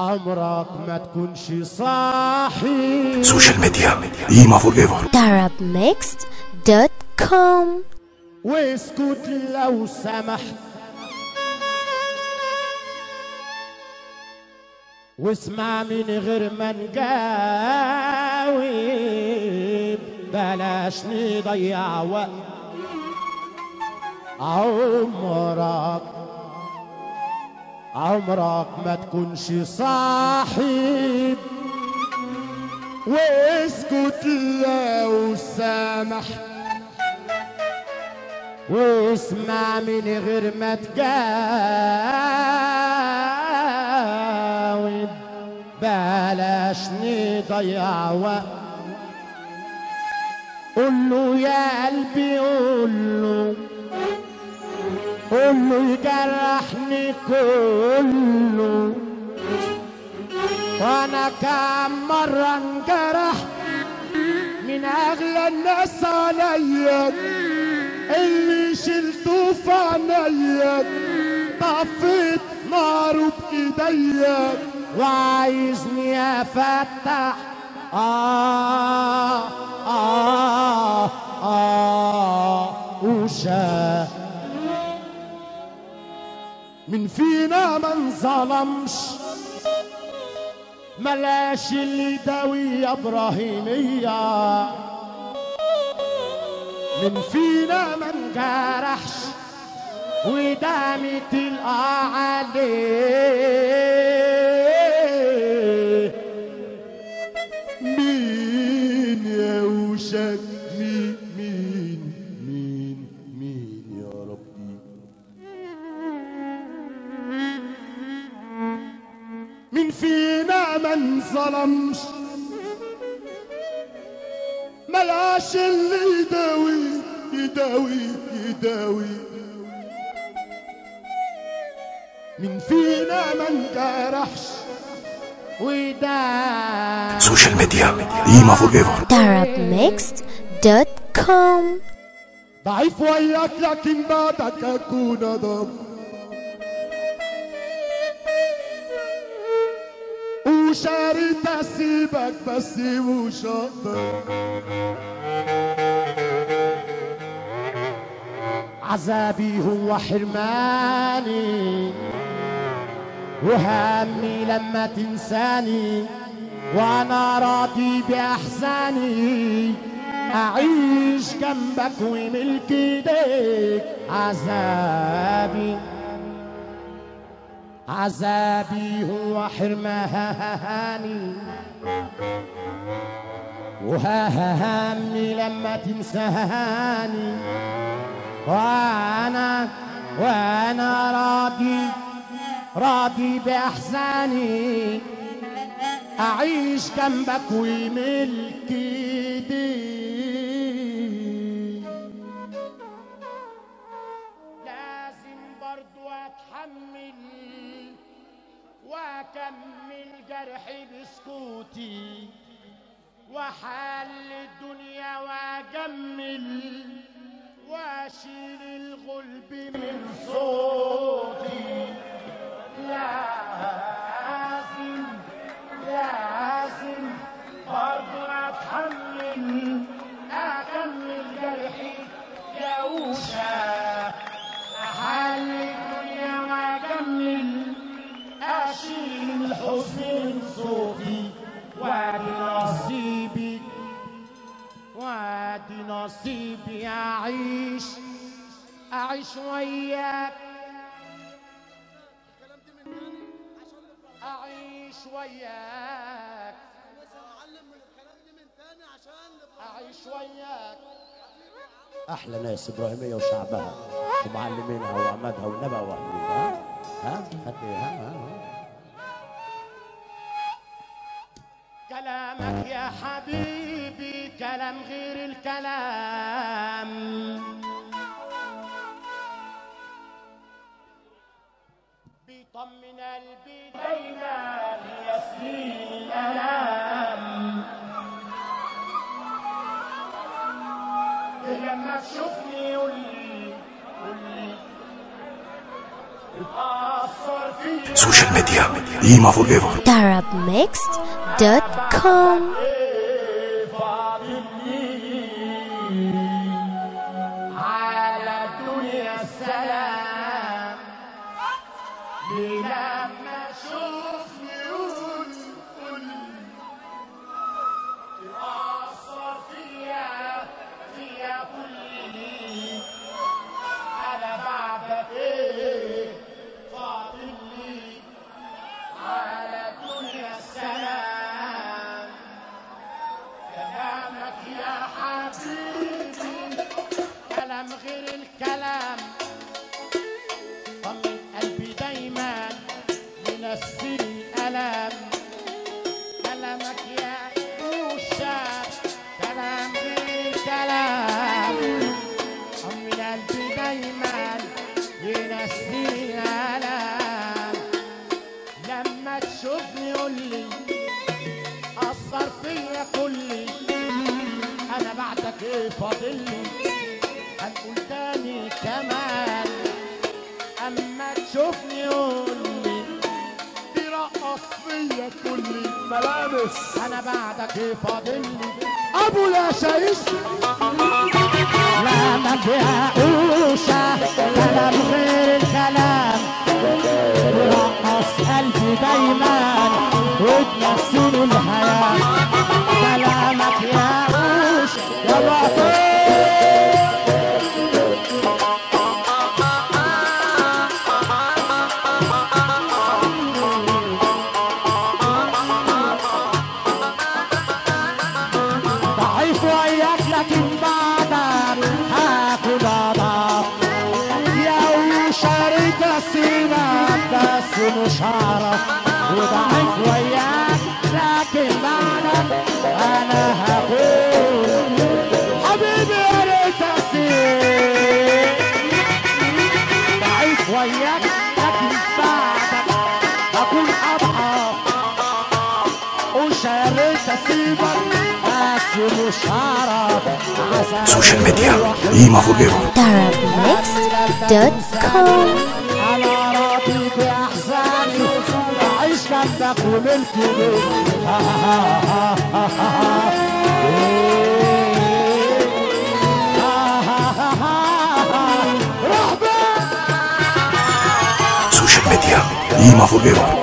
عمرك ما تكونش صاحي سوشيال ميديا إيما فور ايفر arabmixed.com واسكت لو سمحت واسمع من غير ما نجاوب بلاش نضيع وقت عمرك عمرك ما تكونش صاحب واسكت لو سمحت واسمع من غير ما تجاوب بلاش نضيع وقت قول له يا قلبي قول له قول له يجرحني كله وانا كم مرة انجرح من اغلى الناس عليا اللي شلته في عينيا طفيت ناره بايديا وعايزني افتح آه آه آه وشاف من فينا ما انظلمش ملاش اللي داوي ابراهيميه من فينا ما انجرحش ودامت القى عليه مين يا وشك مين مين مين مين يا ربي مين فينا ما انظلمش ملاش اللي يداوي يداوي يداوي مين فينا ما انجرحش ودا سوشيال ميديا إيما فور ايفر arabmixed.com ضعيف وياك لكن بعدك اكون ضب وشاريت اسيبك بس مش هقدر عذابي هو حرماني وهمي لما تنساني وانا راضي باحساني اعيش جنبك وملك ايديك عذابي عذابي هو حرماني وهمي لما تنساني وانا وانا راضي راضي باحساني اعيش جنبك وملك ايديك لازم برضو اتحمل واكمل جرحي بسكوتي واحل الدنيا واجمل واشيل الغلب من صوتي لازم لازم برضو اتحمل اكمل جرحي يا وشا احل الدنيا واكمل اشيل الحزن من صوتي وادي نصيبي وادي نصيبي اعيش اعيش وياك اعيش وياك اعيش وياك احلى ناس ابراهيميه وشعبها ومعلمينها وعمادها ونبأ واهلها ها ها ها ها, ها. كلامك يا حبيبي كلام غير الكلام بيطمن قلبي دايما يسلي الالام لما تشوفني قولي قولي اتأثر Social media, Ima forever. Arabmixed.com على الدنيا السلام لما شوفني يقول قول تأثر فيا فيا كل أنا بعدك إيه فاضل لي على الدنيا السلام كلامك يا حبيبي كلام غير الكلام طمن قلبي دايما ينسي الألم كلامك يا أوشا كلام غير الكلام طمن قلبي دايما ينسي الألم لما تشوفني قولي أثر فيا كلي أنا بعدك إيه فاضلي هنقول تاني كمان أما تشوفني قولي ترقص فيا كلي ملابس أنا بعدك إيه فاضلي أبو لا شايش لا ما بيعقوشة كلام غير الكلام ترقص قلبي دايما وتنسيني الهيام كلامك يا وش يا لطيف ضعيف وياك لكن بعدك هاكل عضك يا وشاريت اسيبك بس مش هعرف وضعيف وياك لكن بعدك انا هقول حبيبي يا ريت اسيب ضعيف وياك لكن بعدك هكون اضعف وشاريت اسيبك بس مش هعرف Social media, Ima forever. Arabmixed.com انا راضي باحزاني اعيش جنبك وملك روح بقى Social media, Ima forever.